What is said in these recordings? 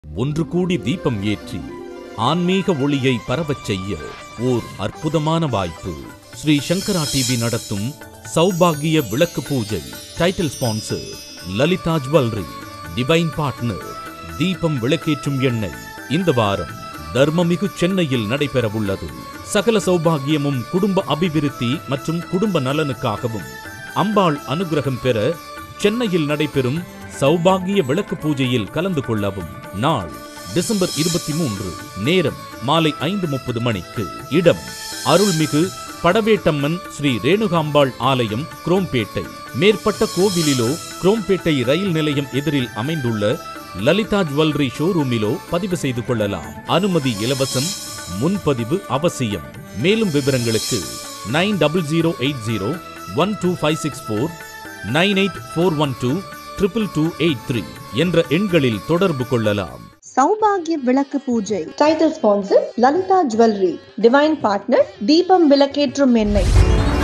ஒன்று கூடி தீபம் ஏற்றி ஆன்மீக ஒளியை பரவச் செய்ய ஓர் அற்புதமான வாய்ப்பு ஸ்ரீ சங்கரா டிவி நடத்தும் சௌபாகிய விளக்கு பூஜை title sponsor Lalitha jewellery divine partner தீபம் விளக்கேற்றும் எண்ணெய் இந்த வாரம் தர்மமிகு சென்னையில் நடைபெறவுள்ளது சகல சௌபாகியமும் குடும்ப அபிவிருத்தி மற்றும் குடும்ப நலனுக்காகவும் அம்பாள் அனுகிரகம் பெற சென்னையில் நடைபெறும் சௌபாகிய விளக்கு பூஜையில் கலந்து கொள்ளவும் நாள் டிசம்பர் இருபத்தி மூன்று நேரம் மாலை ஐந்து முப்பது மணிக்கு இடம் அருள்மிகு படவேட்டம்மன் ஸ்ரீ ரேணுகாம்பாள் ஆலயம் குரோம்பேட்டை மேற்பட்ட கோவிலிலோ குரோம்பேட்டை ரயில் நிலையம் எதிரில் அமைந்துள்ள லலிதா ஜுவல்லரி ஷோரூமிலோ பதிவு செய்து கொள்ளலாம் அனுமதி இலவசம் முன்பதிவு அவசியம் மேலும் விவரங்களுக்கு nine double zero eight zero one two five six four nine eight four one two triple two eight three என்ற எண்களில் தொடர்பு கொள்ளலாம் சௌபாகிய விளக்கு பூஜை title sponsor Lalitha jewellery divine partner தீபம் விளக்கேற்றும் எண்ணெய்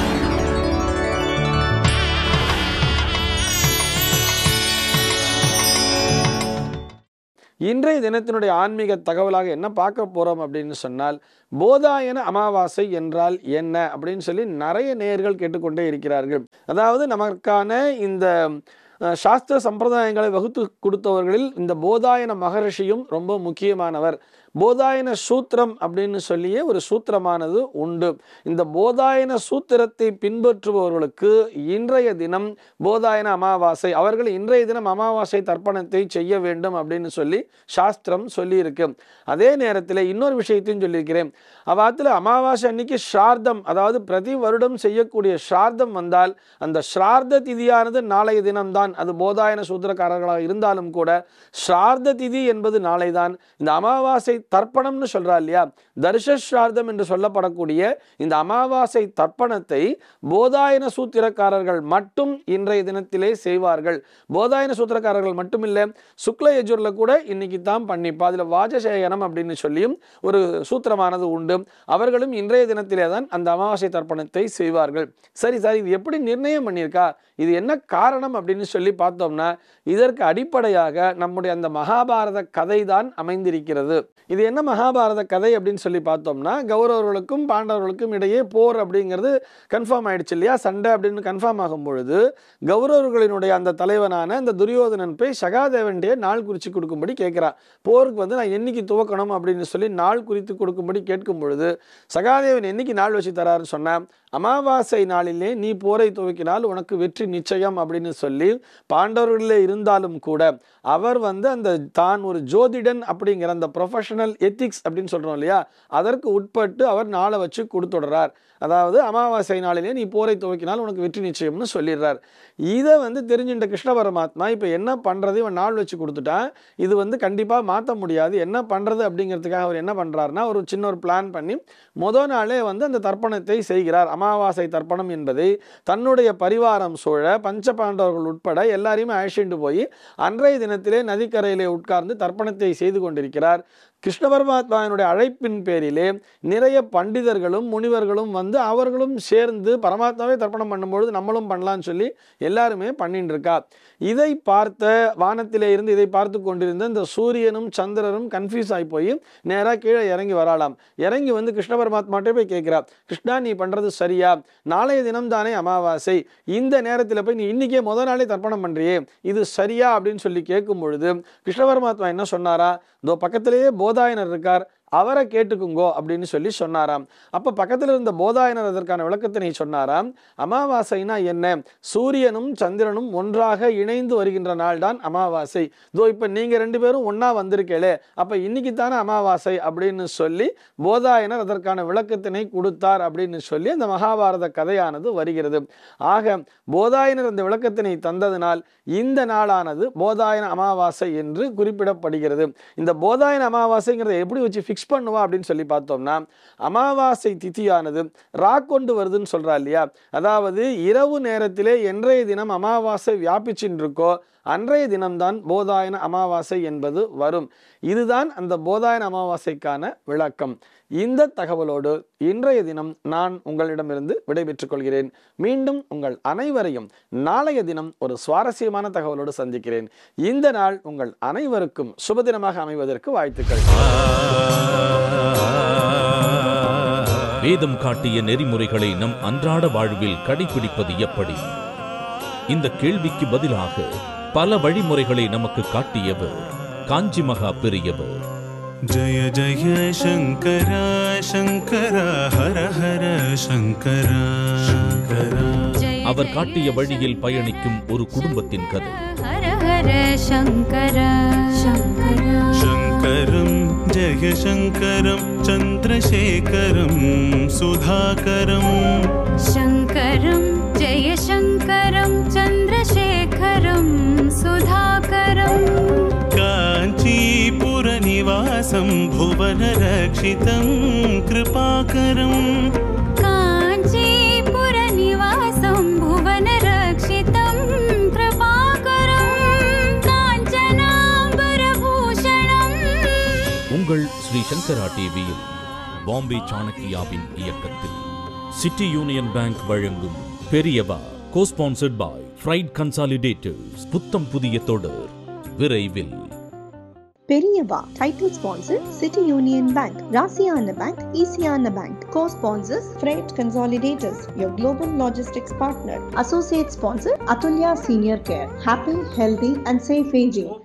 இன்றைய தினத்தினுடைய ஆன்மீக தகவலாக என்ன பார்க்க போறோம் அப்படின்னு சொன்னால் போதாயன அமாவாசை என்றால் என்ன அப்படின்னு சொல்லி நிறைய நேயர்கள் கேட்டுக்கொண்டே இருக்கிறார்கள் அதாவது நமக்கான இந்த அஹ், சாஸ்திர சம்பிரதாயங்களை வகுத்து கொடுத்தவர்களில் இந்த போதாயன மகரிஷியும் ரொம்ப முக்கியமானவர் போதாயன சூத்திரம் அப்படின்னு சொல்லியே ஒரு சூத்திரமானது உண்டு இந்த போதாயன சூத்திரத்தை பின்பற்றுபவர்களுக்கு இன்றைய தினம் போதாயன அமாவாசை அவர்கள் இன்றைய தினம் அமாவாசை தர்ப்பணத்தை செய்ய வேண்டும் அப்படின்னு சொல்லி சாஸ்திரம் சொல்லியிருக்கு அதே நேரத்தில் இன்னொரு விஷயத்தையும் சொல்லியிருக்கிறேன் அவ்வாத்துல அமாவாசை அன்னைக்கு ஸ்ரார்த்தம் அதாவது பிரதி வருடம் செய்யக்கூடிய ஸ்ரார்த்தம் வந்தால் அந்த ஸ்ரார்த்த திதியானது நாளைய தினம்தான் அது போதாயன சூத்திரக்காரர்களாக இருந்தாலும் கூட ஸ்ரார்த்த திதி என்பது நாளைதான் இந்த அமாவாசை தர்ப்பணம்னு சொல்றா இல்லையா தர்ஷ ஸ்ரார்த்தம் என்று சொல்லப்படக்கூடிய இந்த அமாவாசை தர்ப்பணத்தை போதாயன சூத்திரக்காரர்கள் மட்டும் இன்றைய தினத்திலே செய்வார்கள் போதாயன சூத்திரக்காரர்கள் மட்டுமில்லை சுக்ல யஜுர்ல கூட இன்னைக்கு தான் பண்ணிப்பா அதுல வாஜசேயனம் அப்படின்னு சொல்லியும் ஒரு சூத்திரமானது உண்டு அவர்களும் இன்றைய தினத்திலே தான் அந்த அமாவாசை தர்ப்பணத்தை செய்வார்கள் சரி சார் இது எப்படி நிர்ணயம் பண்ணியிருக்கா இது என்ன காரணம் அப்படின்னு சொல்லி பார்த்தோம்னா இதற்கு அடிப்படையாக நம்முடைய அந்த மகாபாரத கதை தான் அமைந்திருக்கிறது இது என்ன மகாபாரத கதை அப்படின்னு சொல்லி பார்த்தோம்னா கௌரவர்களுக்கும் பாண்டவர்களுக்கும் இடையே போர் அப்படிங்கிறது கன்ஃபார்ம் ஆயிடுச்சு இல்லையா சண்டை அப்படின்னு கன்ஃபார்ம் ஆகும் பொழுது கௌரவர்களினுடைய அந்த தலைவனான அந்த துரியோதனன் போய் சகாதேவன்டைய நாள் குறித்து கொடுக்கும்படி கேட்கிறான் போருக்கு வந்து நான் என்னைக்கு துவக்கணும் அப்படின்னு சொல்லி நாள் குறித்து கொடுக்கும்படி கேட்கும் பொழுது சகாதேவன் என்னைக்கு நாள் வச்சு தராருன்னு சொன்னா அமாவாசை நாளிலே நீ போரை துவக்கினால் உனக்கு வெற்றி நிச்சயம் அப்படின்னு சொல்லி பாண்டவர்களிலே இருந்தாலும் கூட அவர் வந்து அந்த தான் ஒரு ஜோதிடன் அப்படிங்கிற அந்த ப்ரொஃபஷனல் எத்திக்ஸ் அப்படின்னு சொல்றோம் இல்லையா அதற்கு உட்பட்டு அவர் நாளை வச்சு கொடுத்துடுறார் அதாவது அமாவாசை நாளிலே நீ போரை துவக்கினால் உனக்கு வெற்றி நிச்சயம்னு சொல்லிடுறார் இதை வந்து தெரிஞ்சுட்ட கிருஷ்ண பரமாத்மா இப்போ என்ன பண்ணுறது இவன் நாள் வச்சு கொடுத்துட்டான் இது வந்து கண்டிப்பாக மாற்ற முடியாது என்ன பண்ணுறது அப்படிங்கிறதுக்காக அவர் என்ன பண்ணுறாருன்னா ஒரு சின்ன ஒரு பிளான் பண்ணி முத நாளே வந்து அந்த தர்ப்பணத்தை செய்கிறார் அமாவாசை தர்ப்பணம் என்பதை தன்னுடைய பரிவாரம் சூழ பஞ்ச பாண்டவர்கள் உட்பட எல்லாரையுமே அழைச்சிட்டு போய் அன்றைய தினத்திலே நதிக்கரையிலே உட்கார்ந்து தர்ப்பணத்தை செய்து கொண்டிருக்கிறார் கிருஷ்ண பரமாத்மாவினுடைய அழைப்பின் பேரிலே நிறைய பண்டிதர்களும் முனிவர்களும் வந்து அவர்களும் சேர்ந்து பரமாத்மாவே தர்ப்பணம் பண்ணும்பொழுது நம்மளும் பண்ணலாம்னு சொல்லி எல்லாருமே பண்ணிட்டு இருக்கா இதை பார்த்த வானத்திலே இருந்து இதை பார்த்து கொண்டிருந்த இந்த சூரியனும் சந்திரனும் கன்ஃபியூஸ் ஆகி போய் நேராக கீழே இறங்கி வரலாம் இறங்கி வந்து கிருஷ்ண பரமாத்மாட்டே போய் கேட்கிறா கிருஷ்ணா நீ பண்றது சரியா நாளைய தினம் தானே அமாவாசை இந்த நேரத்தில் போய் நீ இன்னைக்கே முத நாளே தர்ப்பணம் பண்றியே இது சரியா அப்படின்னு சொல்லி கேட்கும் பொழுது கிருஷ்ண பரமாத்மா என்ன சொன்னாரா இதோ பக்கத்திலேயே போதாயனர் இருக்கார் அவரை கேட்டுக்குங்கோ அப்படின்னு சொல்லி சொன்னாராம் அப்ப பக்கத்துல இருந்த போதாயனர் அதற்கான விளக்கத்தினை சொன்னாராம் அமாவாசைனா என்ன சூரியனும் சந்திரனும் ஒன்றாக இணைந்து வருகின்ற நாள் தான் அமாவாசை இதோ இப்ப நீங்க ரெண்டு பேரும் ஒண்ணா வந்திருக்கேளே அப்ப இன்னைக்கு தானே அமாவாசை அப்படின்னு சொல்லி போதாயனர் அதற்கான விளக்கத்தினை கொடுத்தார் அப்படின்னு சொல்லி அந்த மகாபாரத கதையானது வருகிறது ஆக போதாயனர் அந்த விளக்கத்தினை தந்ததினால் இந்த நாளானது போதாயன அமாவாசை என்று குறிப்பிடப்படுகிறது இந்த போதாயன அமாவாசைங்கிறத எப்படி வச்சு ஃபிக்ஸ் பண்ணுவா அப்படின்னு சொல்லி பார்த்தோம்னா அமாவாசை திதியானது ரா கொண்டு வருதுன்னு சொல்றா இல்லையா அதாவது இரவு நேரத்திலே என்றைய தினம் அமாவாசை வியாபிச்சுன்னு இருக்கோ அன்றைய தினம்தான் போதாயன அமாவாசை என்பது வரும் இதுதான் அந்த போதாயன அமாவாசைக்கான விளக்கம் இந்த தகவலோடு இன்றைய தினம் நான் உங்களிடமிருந்து விடைபெற்றுக் கொள்கிறேன் மீண்டும் உங்கள் அனைவரையும் நாளைய தினம் ஒரு சுவாரஸ்யமான தகவலோடு சந்திக்கிறேன் இந்த நாள் உங்கள் அனைவருக்கும் சுப தினமாக அமைவதற்கு வாழ்த்துக்கள் வேதம் காட்டிய நெறிமுறைகளை நம் அன்றாட வாழ்வில் கடைபிடிப்பது எப்படி இந்த கேள்விக்கு பதிலாக பல வழிமுறைகளை நமக்கு காட்டியவர் காஞ்சி மகா பெரியவர் जय जय शङ्कर शङ्कर हर हर शङ्कर शङ्कर அவர் காட்டிய வழியில் பயணிக்கும் ஒரு குடும்பத்தின் கதை हर हर शङ्कर शङ्कर शङ्करं जय शङ्करं चन्द्रशेखरं सुधाकरं शङ्करं जय शङ्करं चन्द्रशेखरं सुधाकरं काञ्चीपुरनिवासं भुवनरक्षितं कृपाकरम् काञ्चीपुरनिवासं भुवनरक्षितं कृपाकरं काञ्चनाम्बरभूषणम् உங்கள் ஸ்ரீ சங்கரா டிவியில் பாம்பே சாணக்கியாவின் இயக்கத்தில் சிட்டி யூனியன் பேங்க் வழங்கும் பெரியவா கோஸ்பான்சர்ட் பாய் ஃப்ரைட் கன்சாலிடேட்டர்ஸ் புத்தம் புதிய தொடர் விரைவில் பெரியவா title sponsor city union bank ராசியான பேங்க் ஈசியான bank co sponsors freight consolidators your global logistics partner associate sponsor atulya senior care happy healthy and safe aging